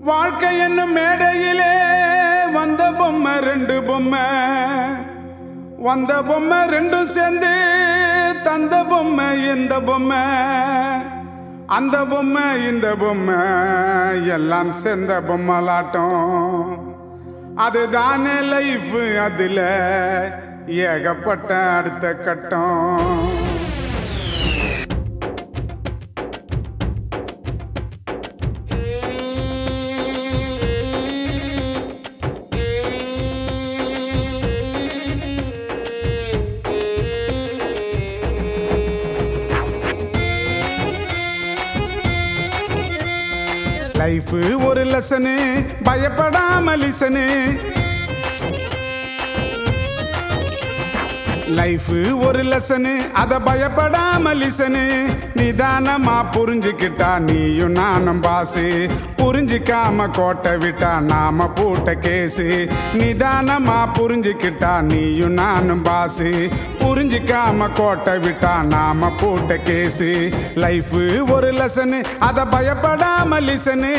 வாழ்க்கை என்னும் மேடையிலே வந்த பொம்மை ரெண்டு பொம்மை வந்த பொம்மை ரெண்டும் சேர்ந்து தந்த பொம்மை இந்த பொம்மை அந்த பொம்மை இந்த பொம்மை எல்லாம் சேர்ந்த பொம்மலாட்டம் அதுதானே லைஃப் அதுல ஏகப்பட்ட அடுத்த கட்டம் லைஃப் ஒரு லெசனு பயப்படாம லிசனு லைஃப் ஒரு லெசனு அத பயப்படாம லிசனு நிதானமா புரிஞ்சுக்கிட்டா நீயும் நானும் பாசு புரிஞ்சிக்காம கோட்டை விட்டா நாம பூட்ட கேசு நிதானமா புரிஞ்சுக்கிட்டா நீயும் நானும் பாசு புரிஞ்சிக்காம கோட்டை விட்டா நாம பூட்ட கேசு லைஃப் ஒரு லெசனு அத பயப்படாம லிசனு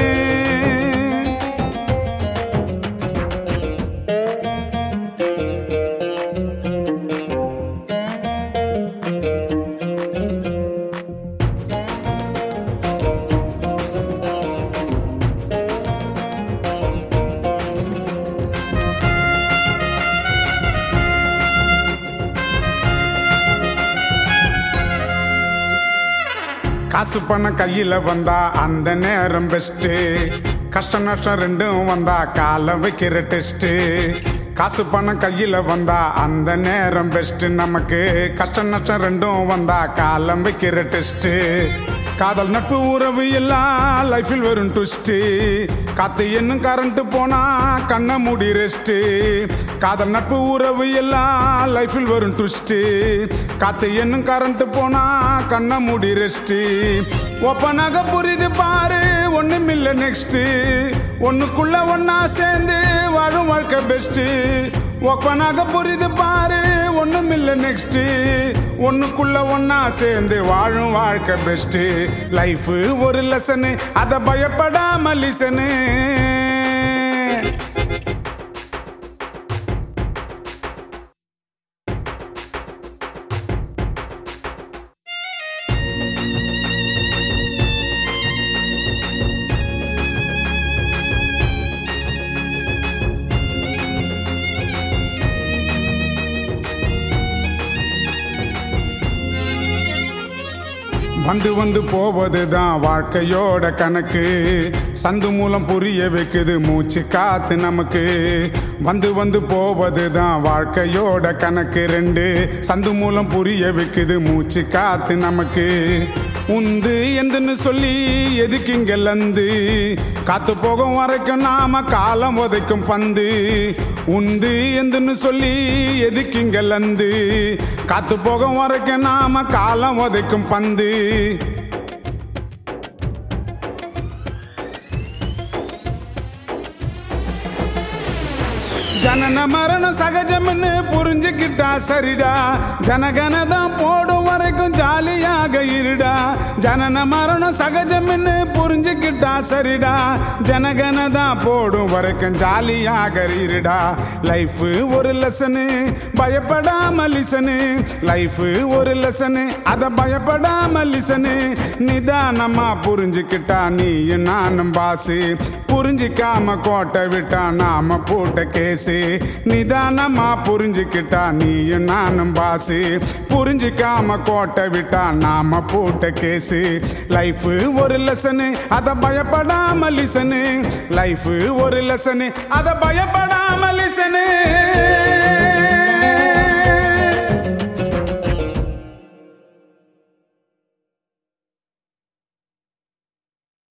காசு பணம் கையில வந்தா அந்த நேரம் பெஸ்ட் கஷ்ட நஷ்டம் ரெண்டும் வந்தா காலம் வைக்கிற டெஸ்ட் காசு பணம் கையில வந்தா அந்த நேரம் பெஸ்ட் நமக்கு கஷ்ட நஷ்டம் ரெண்டும் வந்தா காலம் வைக்கிற டெஸ்ட் காதல் நட்பு உறவு எல்லாம் லைஃபில் வரும் ட்விஸ்ட் காத்து என்னும் கரண்ட் போனா கண்ண மூடி ரெஸ்ட் காதல் நட்பு உறவு எல்லாம் லைஃபில் வரும் ட்விஸ்ட் காத்து என்னும் கரண்ட் போனா கண்ண மூடி ரெஸ்ட் ஒப்பனாக புரிது பாரு ஒண்ணுமில்ல நெக்ஸ்ட் ஒண்ணுக்குள்ள ஒன்னா சேர்ந்து வாழும் வாழ்க்கை பெஸ்ட் ஒப்பனாக புரிது பாரு ஒண்ணுமில்ல நெக்ஸ்ட் ஒண்ணுக்குள்ள ஒன்னா சேர்ந்து வாழும் வாழ்க்கை பெஸ்ட் லைஃப் ஒரு லெசனு அத பயப்படாம லிசனு வந்து வந்து போவதுதான் வாழ்க்கையோட கணக்கு சந்து மூலம் புரிய வைக்குது மூச்சு காத்து நமக்கு வந்து வந்து போவதுதான் வாழ்க்கையோட கணக்கு ரெண்டு சந்து மூலம் புரிய வைக்குது மூச்சு காத்து நமக்கு உந்து எந்துன்னு சொல்லி எதுக்கு இங்க லந்து காத்து போகும் வரைக்கும் நாம காலம் உதைக்கும் பந்து உந்து எந்துன்னு சொல்லி எதுக்கு இங்க லந்து காத்து போகும் வரைக்கும் நாம காலம் உதைக்கும் பந்து ஜனன மரணம் சகஜம்னு புரிஞ்சுக்கிட்டா சரிடா ஜனகனதான் போடும் வரைக்கும் ஜாலியாக இருடா ஜனன மரணம் சகஜம்னு புரிஞ்சுக்கிட்டா சரிடா ஜனகனதான் போடும் வரைக்கும் ஜாலியாக இருடா லைஃப் ஒரு லெசனு பயப்படாம லிசனு லைஃப் ஒரு லெசனு அத பயப்படாம லிசனு நிதானமா புரிஞ்சுக்கிட்டா நீயும் நானும் பாசு புரிஞ்சிக்காம கோட்டை விட்டா நாம போட்ட கேசு நிதானமா புரிஞ்சுக்கிட்டா நீயும் நானும் பாசு புரிஞ்சிக்காம கோட்டை விட்டா நாம போட்ட கேசு லைஃப் ஒரு லெசனு அத பயப்படாம லிசனு லைஃப் ஒரு லெசனு அத பயப்படாம லிசனு